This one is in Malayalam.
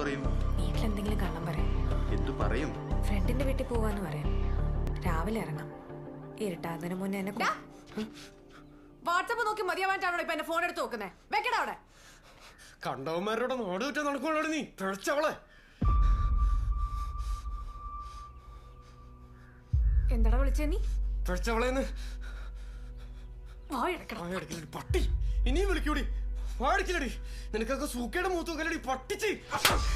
പറയും വീട്ടിലെന്തെങ്കിലും കള്ളം പറയാം എന്തു പറയും ഫ്രണ്ടിന്റെ വീട്ടിൽ പോവാന്ന് പറയാം രാവിലെ ഇറങ്ങാം ഇരുട്ടാതിന് മുന്നേ എന്നെ കൊ- വാട്സപ്പ് നോക്കി മതിയാവാനാണോ ഇപ്പൊ എന്റെ ഫോൺ എടുത്ത് നോക്കുന്നേ വെക്കടാ അവിടെ കണ്ടവന്മാരുടെ നാട് വിറ്റ നടക്കുവാണ് നീ പിഴച്ചവളെ എന്താടാ വിളിച്ചേ നീ പിഴച്ചവളെന്ന് വായടക്കണം പട്ടി ഇനിയും വിളിക്കൂടി വാടിക്കില്ലടി നിനക്കൊക്കെ സൂക്കയുടെ മൂത്ത് നോക്കലടി പട്ടിച്ച്